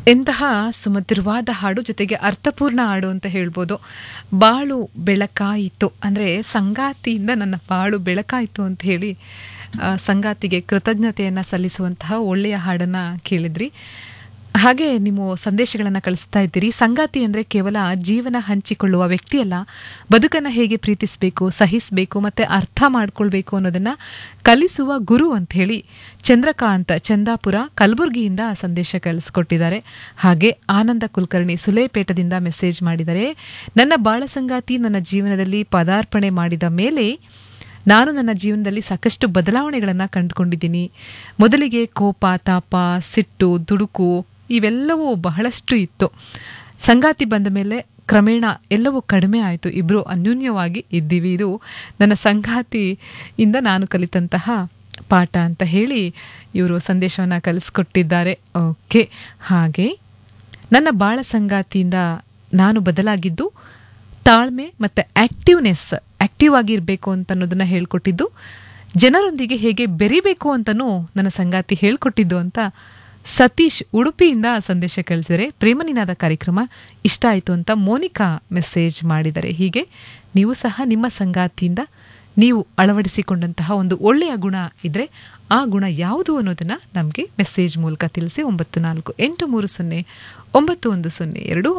ಎಂತಹ ಸುಮಧುರವಾದ ಹಾಡು ಜೊತೆಗೆ ಅರ್ಥಪೂರ್ಣ ಹಾಡು ಅಂತ ಹೇಳ್ಬೋದು ಬಾಳು ಬೆಳಕಾಯಿತು ಅಂದರೆ ಸಂಗಾತಿಯಿಂದ ನನ್ನ ಬಾಳು ಬೆಳಕಾಯಿತು ಅಂತ ಹೇಳಿ ಆ, ಸಂಗಾತಿಗೆ ಕೃತಜ್ಞತೆಯನ್ನು ಸಲ್ಲಿಸುವಂತಹ ಒಳ್ಳೆಯ ಹಾಡನ್ನು ಕೇಳಿದ್ರಿ ಹಾಗೆ ನೀವು ಸಂದೇಶಗಳನ್ನು ಕಳಿಸ್ತಾ ಇದ್ದೀರಿ ಸಂಗಾತಿ ಅಂದರೆ ಕೇವಲ ಜೀವನ ಹಂಚಿಕೊಳ್ಳುವ ವ್ಯಕ್ತಿಯಲ್ಲ ಬದುಕನ್ನು ಹೇಗೆ ಪ್ರೀತಿಸಬೇಕು ಸಹಿಸಬೇಕು ಮತ್ತು ಅರ್ಥ ಮಾಡ್ಕೊಳ್ಬೇಕು ಅನ್ನೋದನ್ನು ಕಲಿಸುವ ಗುರು ಅಂತ ಹೇಳಿ ಚಂದ್ರಕಾಂತ್ ಚಂದಾಪುರ ಕಲಬುರಗಿಯಿಂದ ಸಂದೇಶ ಕಳಿಸ್ಕೊಟ್ಟಿದ್ದಾರೆ ಹಾಗೆ ಆನಂದ ಕುಲಕರ್ಣಿ ಸುಲೇಪೇಟದಿಂದ ಮೆಸೇಜ್ ಮಾಡಿದ್ದಾರೆ ನನ್ನ ಬಾಳ ಸಂಗಾತಿ ನನ್ನ ಜೀವನದಲ್ಲಿ ಪದಾರ್ಪಣೆ ಮಾಡಿದ ಮೇಲೆ ನಾನು ನನ್ನ ಜೀವನದಲ್ಲಿ ಸಾಕಷ್ಟು ಬದಲಾವಣೆಗಳನ್ನು ಕಂಡುಕೊಂಡಿದ್ದೀನಿ ಮೊದಲಿಗೆ ಕೋಪ ತಾಪ ಸಿಟ್ಟು ದುಡುಕು ಇವೆಲ್ಲವೂ ಬಹಳಷ್ಟು ಇತ್ತು ಸಂಗಾತಿ ಬಂದ ಮೇಲೆ ಕ್ರಮೇಣ ಎಲ್ಲವೂ ಕಡಿಮೆ ಆಯಿತು ಇಬ್ಬರು ಅನ್ಯೂನ್ಯವಾಗಿ ಇದ್ದೀವಿ ಇದು ನನ್ನ ಸಂಗಾತಿಯಿಂದ ನಾನು ಕಲಿತಂತಹ ಪಾಠ ಅಂತ ಹೇಳಿ ಇವರು ಸಂದೇಶವನ್ನು ಕಲಿಸ್ಕೊಟ್ಟಿದ್ದಾರೆ ಓಕೆ ಹಾಗೆ ನನ್ನ ಬಾಳ ಸಂಗಾತಿಯಿಂದ ನಾನು ಬದಲಾಗಿದ್ದು ತಾಳ್ಮೆ ಮತ್ತು ಆಕ್ಟಿವ್ನೆಸ್ ಆಕ್ಟಿವ್ ಆಗಿರಬೇಕು ಅಂತ ಅನ್ನೋದನ್ನ ಹೇಳ್ಕೊಟ್ಟಿದ್ದು ಜನರೊಂದಿಗೆ ಹೇಗೆ ಬೆರಿಬೇಕು ಅಂತನೂ ನನ್ನ ಸಂಗಾತಿ ಹೇಳ್ಕೊಟ್ಟಿದ್ದು ಅಂತ ಸತೀಶ್ ಉಡುಪಿಯಿಂದ ಸಂದೇಶ ಕಳಿಸಿದರೆ ಪ್ರೇಮನಿನಾದ ಕಾರ್ಯಕ್ರಮ ಇಷ್ಟ ಆಯಿತು ಅಂತ ಮೋನಿಕಾ ಮೆಸೇಜ್ ಮಾಡಿದ್ದಾರೆ ಹೀಗೆ ನೀವು ಸಹ ನಿಮ್ಮ ಸಂಗಾತಿಯಿಂದ ನೀವು ಅಳವಡಿಸಿಕೊಂಡಂತಹ ಒಂದು ಒಳ್ಳೆಯ ಗುಣ ಇದ್ರೆ ಆ ಗುಣ ಯಾವುದು ಅನ್ನೋದನ್ನ ನಮಗೆ ಮೆಸೇಜ್ ಮೂಲಕ ತಿಳಿಸಿ ಒಂಬತ್ತು ನಾಲ್ಕು ಎಂಟು ಮೂರು ಸೊನ್ನೆ ಒಂಬತ್ತು ಒಂದು ಸೊನ್ನೆ ಎರಡು